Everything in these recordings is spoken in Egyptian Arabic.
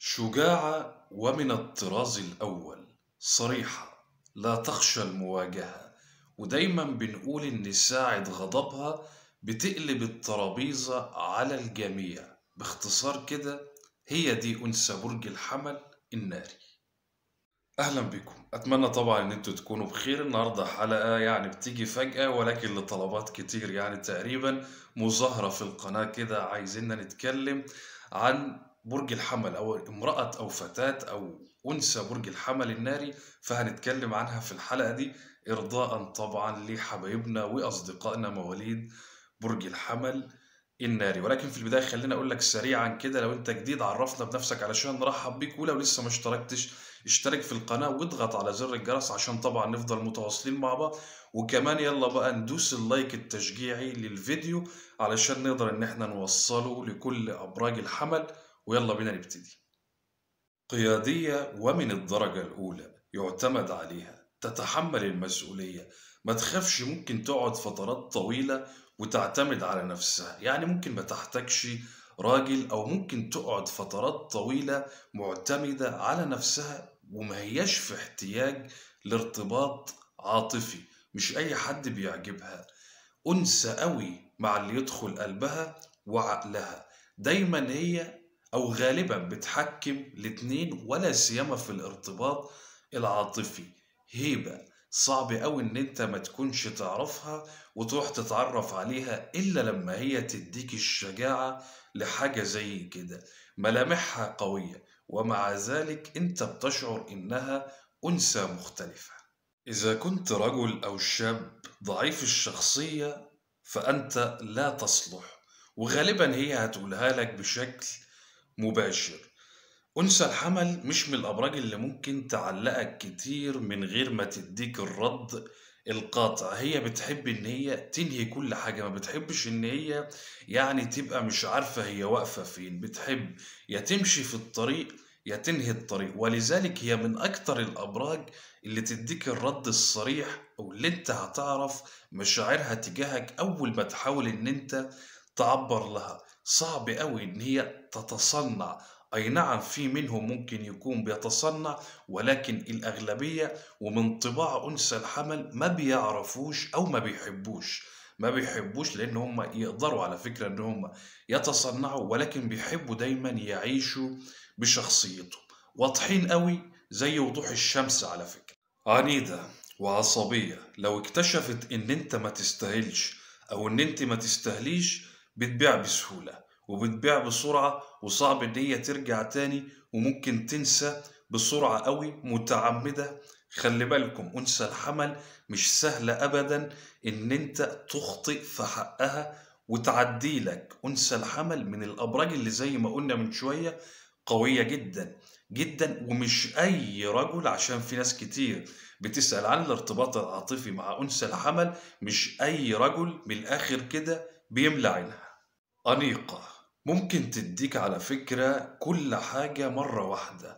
شجاعة ومن الطراز الأول صريحة لا تخشى المواجهة ودايما بنقول إن ساعة غضبها بتقلب الترابيزة على الجميع باختصار كده هي دي أنثى برج الحمل الناري أهلا بكم أتمنى طبعا إن انتوا تكونوا بخير النهاردة حلقة يعني بتيجي فجأة ولكن لطلبات كتير يعني تقريبا مظاهرة في القناة كده عايزيننا نتكلم عن برج الحمل أو امرأة أو فتاة أو أنثى برج الحمل الناري فهنتكلم عنها في الحلقة دي إرضاء طبعا لحبايبنا وأصدقائنا مواليد برج الحمل الناري ولكن في البداية خليني أقول لك سريعا كده لو أنت جديد عرفنا بنفسك علشان نرحب بيك ولو لسه ما اشتركتش اشترك في القناة واضغط على زر الجرس عشان طبعا نفضل متواصلين مع بعض وكمان يلا بقى ندوس اللايك التشجيعي للفيديو علشان نقدر ان احنا نوصله لكل ابراج الحمل ويلا بينا نبتدي قيادية ومن الدرجة الأولى يعتمد عليها تتحمل المسؤولية ما تخافش ممكن تقعد فترات طويلة وتعتمد على نفسها يعني ممكن ما تحتاجش راجل أو ممكن تقعد فترات طويلة معتمدة على نفسها وما هياش في احتياج لارتباط عاطفي مش أي حد بيعجبها أنثى قوي مع اللي يدخل قلبها وعقلها دايما هي أو غالبا بتحكم الاتنين ولا سيما في الارتباط العاطفي هيبة صعب قوي ان انت ما تكونش تعرفها وتروح تتعرف عليها الا لما هي تديك الشجاعة لحاجة زي كده ملامحها قوية ومع ذلك انت بتشعر انها انثى مختلفة اذا كنت رجل او شاب ضعيف الشخصية فانت لا تصلح وغالبا هي هتقولها لك بشكل مباشر أنثى الحمل مش من الأبراج اللي ممكن تعلقك كتير من غير ما تديك الرد القاطع هي بتحب إن هي تنهي كل حاجة ما بتحبش إن هي يعني تبقى مش عارفة هي واقفة فين بتحب يا تمشي في الطريق يا تنهي الطريق ولذلك هي من أكتر الأبراج اللي تديك الرد الصريح أو اللي أنت هتعرف مشاعرها تجاهك أول ما تحاول إن أنت تعبر لها صعب قوي إن هي تتصنع أي نعم في منهم ممكن يكون بيتصنع ولكن الأغلبية ومن طباع أنثى الحمل ما بيعرفوش أو ما بيحبوش ما بيحبوش لأن هم يقدروا على فكرة إن هم يتصنعوا ولكن بيحبوا دايما يعيشوا بشخصيتهم واضحين قوي زي وضوح الشمس على فكرة عنيدة وعصبية لو اكتشفت إن أنت ما تستاهلش أو إن أنت ما تستاهليش بتبيع بسهولة وبتبيع بسرعة وصعب إن هي ترجع تاني وممكن تنسى بسرعة قوي متعمدة خلي بالكم أنثى الحمل مش سهلة أبدا إن أنت تخطئ في حقها وتعدي لك أنثى الحمل من الأبراج اللي زي ما قلنا من شوية قوية جدا جدا ومش أي رجل عشان في ناس كتير بتسأل عن الارتباط العاطفي مع أنثى الحمل مش أي رجل من الآخر كده بيملى عينها أنيقة ممكن تديك على فكرة كل حاجة مرة واحدة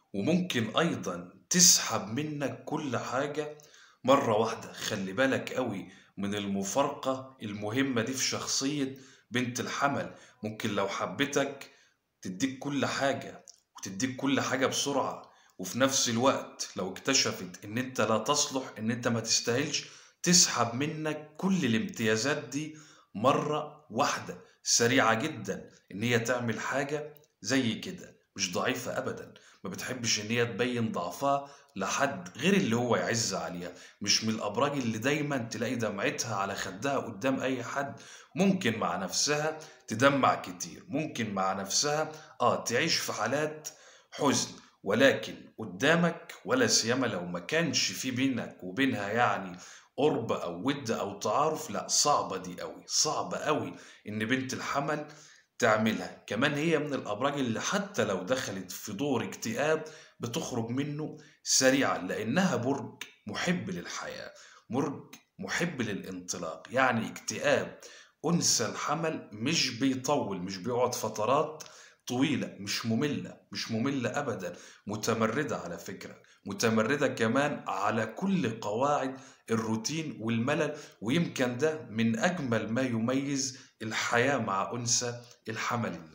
وممكن أيضا تسحب منك كل حاجة مرة واحدة خلي بالك قوي من المفارقة المهمة دي في شخصية بنت الحمل ممكن لو حبتك تديك كل حاجة وتديك كل حاجة بسرعة وفي نفس الوقت لو اكتشفت ان انت لا تصلح ان انت ما تستاهلش تسحب منك كل الامتيازات دي مرة واحدة سريعة جدا إن هي تعمل حاجة زي كده مش ضعيفة أبدا ما بتحبش إن هي تبين ضعفها لحد غير اللي هو يعز عليها مش من الأبراج اللي دايما تلاقي دمعتها على خدها قدام أي حد ممكن مع نفسها تدمع كتير ممكن مع نفسها آه تعيش في حالات حزن ولكن قدامك ولا سيما لو ما كانش في بينك وبينها يعني قرب او ود او تعارف لا صعبة دي قوي صعبة قوي ان بنت الحمل تعملها كمان هي من الابراج اللي حتى لو دخلت في دور اكتئاب بتخرج منه سريعا لانها برج محب للحياة برج محب للانطلاق يعني اكتئاب انثى الحمل مش بيطول مش بيقعد فترات طويلة مش مملة مش مملة أبدا متمردة على فكرة متمردة كمان على كل قواعد الروتين والملل ويمكن ده من أجمل ما يميز الحياة مع أنثى الحمل الناري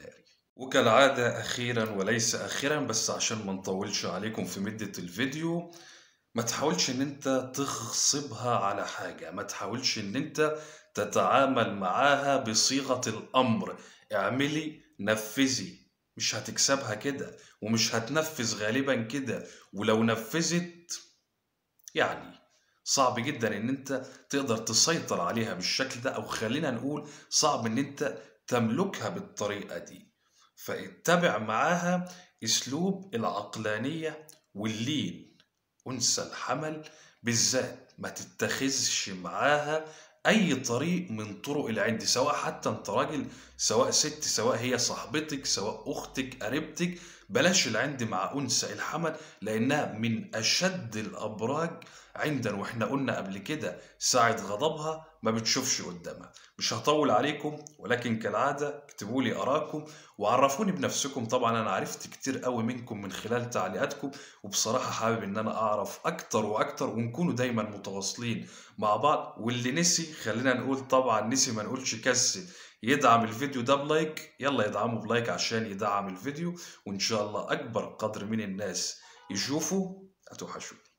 وكالعادة أخيرا وليس أخيرا بس عشان ما نطولش عليكم في مدة الفيديو ما تحاولش ان انت تغصبها على حاجة ما تحاولش ان انت تتعامل معاها بصيغة الأمر اعملي نفذي مش هتكسبها كده ومش هتنفذ غالبا كده ولو نفذت يعني صعب جدا ان انت تقدر تسيطر عليها بالشكل ده او خلينا نقول صعب ان انت تملكها بالطريقة دي فاتبع معاها اسلوب العقلانية واللين انسى الحمل بالذات ما تتخذش معاها اي طريق من طرق العند سواء حتى انت راجل سواء ست سواء هي صاحبتك سواء اختك قريبتك بلاش العند مع انثى الحمل لانها من اشد الابراج عندا واحنا قلنا قبل كده ساعة غضبها ما بتشوفش قدامها مش هطول عليكم ولكن كالعادة اكتبوا لي اراكم وعرفوني بنفسكم طبعا انا عرفت كتير قوي منكم من خلال تعليقاتكم وبصراحة حابب ان انا اعرف اكتر واكتر ونكونوا دايما متواصلين مع بعض واللي نسي خلينا نقول طبعا نسي ما نقولش كسل يدعم الفيديو ده بلايك يلا يدعمه بلايك عشان يدعم الفيديو وان شاء الله اكبر قدر من الناس يشوفوا هتوحشوا